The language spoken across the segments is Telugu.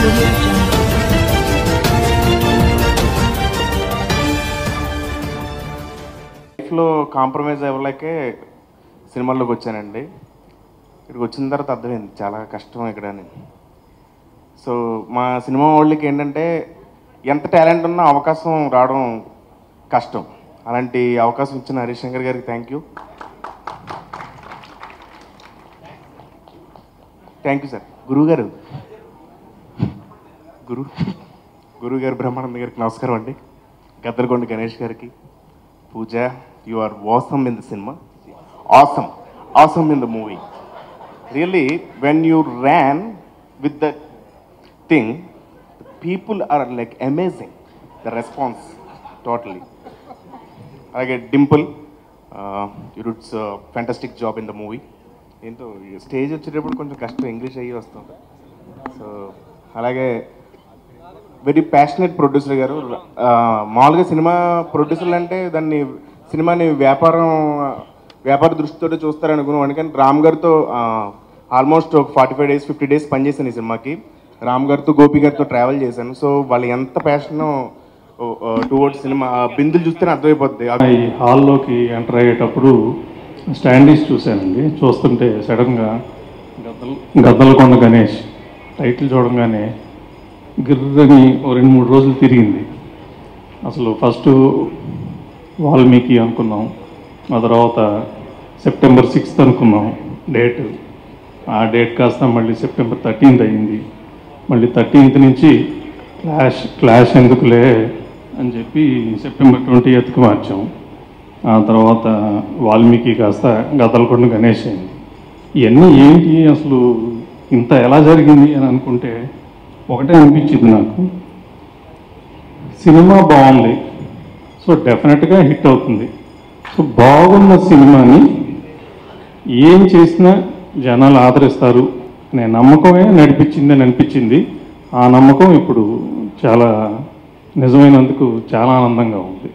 audio jungle. లైఫ్లో కాంప్రమైజ్ అవ్వలేకే సినిమాల్లోకి వచ్చానండి ఇక్కడికి వచ్చిన తర్వాత అర్థమైంది చాలా కష్టం ఇక్కడ అని సో మా సినిమా వాళ్ళకి ఏంటంటే ఎంత టాలెంట్ ఉన్నా అవకాశం రావడం కష్టం అలాంటి అవకాశం ఇచ్చిన హరీష్ శంకర్ గారికి thank you thank you sir గురువు గారు గురు గురువు గారు బ్రహ్మానంద గారికి నమస్కారం అండి గద్దలకొండ గణేష్ గారికి Pooja you are awesome in the cinema awesome awesome in the movie really when you ran with the thing people are like amazing the response totally అలాగే Dimple it's fantastic job in the movie ఏంటో స్టేజ్ వచ్చేటప్పుడు కొంచెం కష్టం ఇంగ్లీష్ అయ్యి వస్తుంది సో అలాగే వెరీ ప్యాషనెట్ ప్రొడ్యూసర్ గారు ఆ, మామూలుగా సినిమా ప్రొడ్యూసర్లు అంటే దాన్ని సినిమాని వ్యాపారం వ్యాపార దృష్టితో చూస్తారనుకున్నాను కానీ రామ్ గారితో ఆల్మోస్ట్ ఒక forty five days fifty days పనిచేశాను ఈ సినిమాకి రామ్ గారితో గోపి గారితో ట్రావెల్ చేశాను సో వాళ్ళు ఎంత ప్యాషన్ టువర్డ్స్ సినిమా ఆ బిందులు చూస్తేనే అర్థమైపోద్ది ఆ ఈ హాల్లోకి ఎంటర్ అయ్యేటప్పుడు స్టాండీస్ చూశానండి చూస్తుంటే సడన్గా గద్దల గద్దలకొండ గణేష్ టైటిల్ చూడంగానే గిర్రని ఓ రెండు మూడు రోజులు తిరిగింది అసలు ఫస్ట్ వాల్మీకి అనుకున్నాం ఆ తర్వాత సెప్టెంబర్ సిక్స్త్ అనుకున్నాం డేట్ ఆ డేట్ కాస్త మళ్ళీ సెప్టెంబర్ థర్టీన్త్ అయింది మళ్ళీ థర్టీన్త్ నుంచి క్లాష్ క్లాష్ ఎందుకులే అని చెప్పి సెప్టెంబర్ ట్వంటీ ఎయిత్కి మార్చాం ఆ తర్వాత వాల్మీకి కాస్త గదలకొండ గణేష్ అయింది ఇవన్నీ ఏంటి అసలు ఇంత ఎలా జరిగింది అని అనుకుంటే ఒకటే అనిపించింది నాకు సినిమా బాగుంది సో డెఫినెట్గా హిట్ అవుతుంది సో బాగున్న సినిమాని ఏం చేసినా జనాలు ఆదరిస్తారు అనే నమ్మకమే నడిపించింది అని అనిపించింది ఆ నమ్మకం ఇప్పుడు చాలా నిజమైనందుకు చాలా ఆనందంగా ఉంది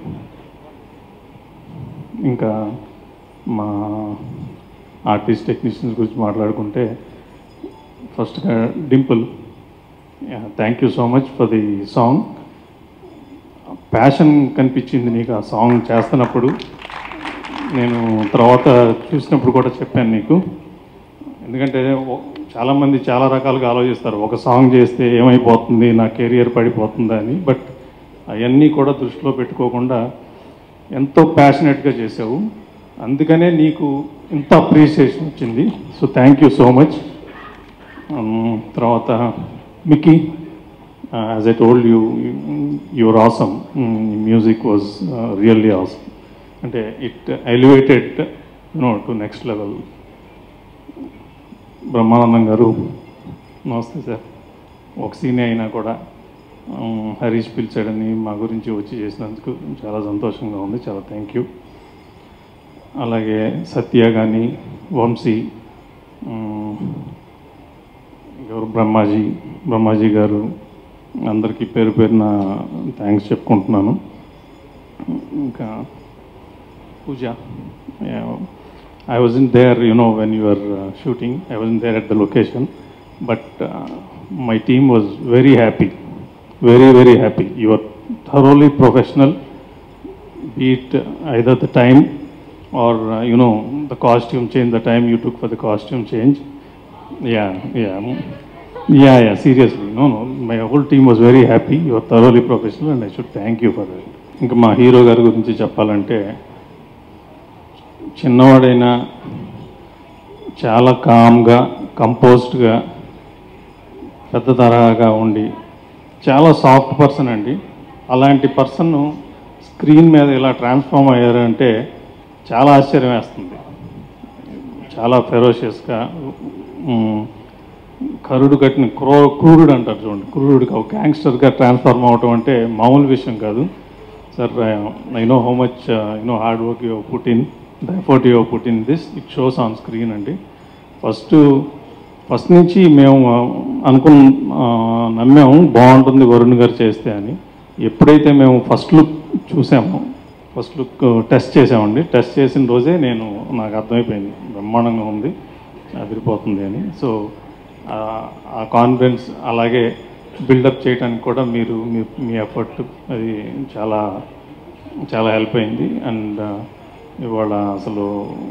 ఇంకా మా ఆర్టిస్ట్ టెక్నీషియన్స్ గురించి మాట్లాడుకుంటే ఫస్ట్గా Dimple thank you so much for the song passion కనిపించింది నీకు ఆ సాంగ్ చేస్తున్నప్పుడు నేను తర్వాత చూసినప్పుడు కూడా చెప్పాను నీకు ఎందుకంటే ఓ- చాలామంది చాలా రకాలుగా ఆలోచిస్తారు ఒక సాంగ్ చేస్తే ఏమైపోతుంది నా కెరియర్ పడిపోతుందా అని బట్ అవన్నీ కూడా దృష్టిలో పెట్టుకోకుండా ఎంతో ప్యాషనెట్గా చేసావు అందుకనే నీకు ఇంత అప్రిషియేషన్ వచ్చింది so thank you so much తర్వాత Mickey as I told you your awesome music was really awesome అంటే it elevated no to next level Brahmanandam garu నమస్తే సార్ ఒక సీన్ అయినా కూడా ఉమ్, హరీష్ పిలిచాడని మా గురించి వచ్చి చేసినందుకు చాలా సంతోషంగా ఉంది చాలా థ్యాంక్ యూ అలాగే సత్య కానీ వంశీ ఉమ్, ఎవరు బ్రహ్మాజీ బ్రహ్మాజీ గారు అందరికీ పేరు పేరున థ్యాంక్స్ చెప్పుకుంటున్నాను ఇంకా Pooja I was in there you know when you are shooting I was in there at the location but my team was very happy very very happy you are thoroughly professional beat either the time or uh, you know the costume change the time you took for the costume change yeah yeah yeah yeah seriously no no my whole team was very happy you are thoroughly professional and i should thank you for that ఇంకా మా హీరో గారి గురించి చెప్పాలంటే చిన్నవాడైనా చాలా కామ్గా కంపోజ్డ్గా పెద్ద తరహాగా ఉండి చాలా సాఫ్ట్ పర్సన్ అండి అలాంటి పర్సన్ స్క్రీన్ మీద ఇలా ట్రాన్స్ఫార్మ్ అయ్యారంటే చాలా ఆశ్చర్యం వేస్తుంది చాలా ఫెరోషియస్గా కరుడు కట్టిన క్రో క్రూరుడు అంటారు చూడండి క్రూరుడుగా ఒక గ్యాంగ్స్టర్గా ట్రాన్స్ఫార్మ్ అవటం అంటే మామూలు విషయం కాదు sir I know how much you know hard work you put in the effort you put in this it shows on screen అండి ఫస్ట్ ఫస్ట్ నుంచి మేము అనుకున్న ఆ, నమ్మాము బాగుంటుంది వరుణ్ గారు చేస్తే అని ఎప్పుడైతే మేము ఫస్ట్ లుక్ చూసామో ఫస్ట్ లుక్ టెస్ట్ చేసామండి టెస్ట్ చేసిన రోజే నేను నాకు అర్థమైపోయింది బ్రహ్మాండంగా ఉంది అదిరిపోతుంది అని సో ఆ కాన్ఫిడెన్స్ అలాగే బిల్డప్ చేయడానికి కూడా మీరు మీ మీ ఎఫర్ట్ అది చాలా చాలా హెల్ప్ అయింది అండ్ ఇవాళ అసలు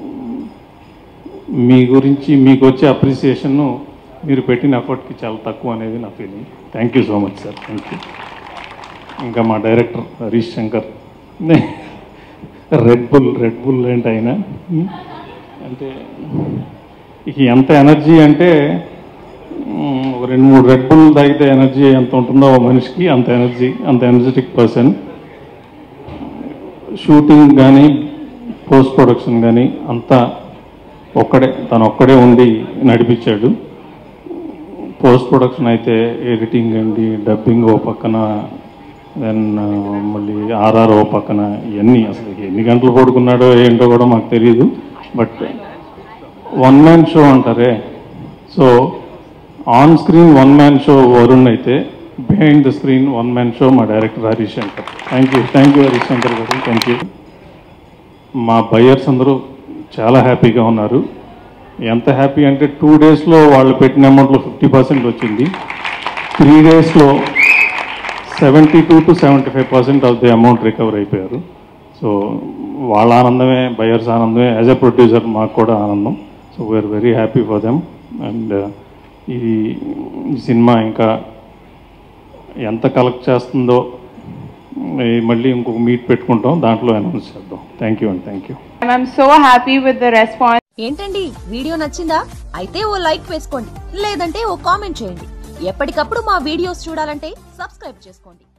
మీ గురించి మీకు వచ్చే అప్రిసియేషన్ మీరు పెట్టిన ఎఫర్ట్కి చాలా తక్కువ అనేది నా feeling thank you so much sir thank you ఇంకా మా director Harish Shankar Red Bull Red Bull ఏంటి ఆయన అంటే ఇక ఎంత ఎనర్జీ అంటే మ్, ఒక రెండు మూడు రెడ్ బుల్ తాగితే ఎనర్జీ ఎంత ఉంటుందో ఓ మనిషికి అంత ఎనర్జీ అంత ఎనర్జెటిక్ పర్సన్ షూటింగ్ కానీ పోస్ట్ ప్రొడక్షన్ కానీ అంతా ఒక్కడే తను ఒక్కడే ఉండి నడిపించాడు పోస్ట్ ప్రొడక్షన్ అయితే ఎడిటింగ్ అండి డబ్బింగ్ ఓ పక్కన దెన్ మళ్ళీ ఆర్ఆర్ ఓ పక్కన ఇవన్నీ అసలు ఎన్ని గంటలు పడుకున్నాడో ఏంటో కూడా మాకు తెలియదు బట్ వన్ మ్యాన్ షో అంటారే so on screen one man show Varun అయితే behind the screen one man show మా director Harish Shankar thank you thank you Harish Shankar garu thank you మా బయర్స్ అందరూ చాలా హ్యాపీగా ఉన్నారు ఎంత హ్యాపీ అంటే టూ డేస్లో వాళ్ళు పెట్టిన అమౌంట్లో ఫిఫ్టీ పర్సెంట్ వచ్చింది త్రీ డేస్లో seventy two to seventy five percent of the amount recover అయిపోయారు సో వాళ్ళ ఆనందమే బయర్స్ ఆనందమే యాజ్ ఎ ప్రొడ్యూసర్ మాకు కూడా ఆనందం so we are very happy for them and ఇది ఈ సినిమా ఇంకా ఎంత కలెక్ట్ చేస్తుందో ఈ మళ్ళీ ఇంకొక మీట్ పెట్టుకుంటాం దాంట్లో అనౌన్స్ చేద్దాం థ్యాంక్ యూ అండి thank you And I'm so happy with the response. ఏంటండి వీడియో నచ్చిందా అయితే ఓ లైక్ వేసుకోండి లేదంటే ఓ కామెంట్ చేయండి ఎప్పటికప్పుడు మా వీడియోస్ చూడాలంటే సబ్స్క్రైబ్ చేసుకోండి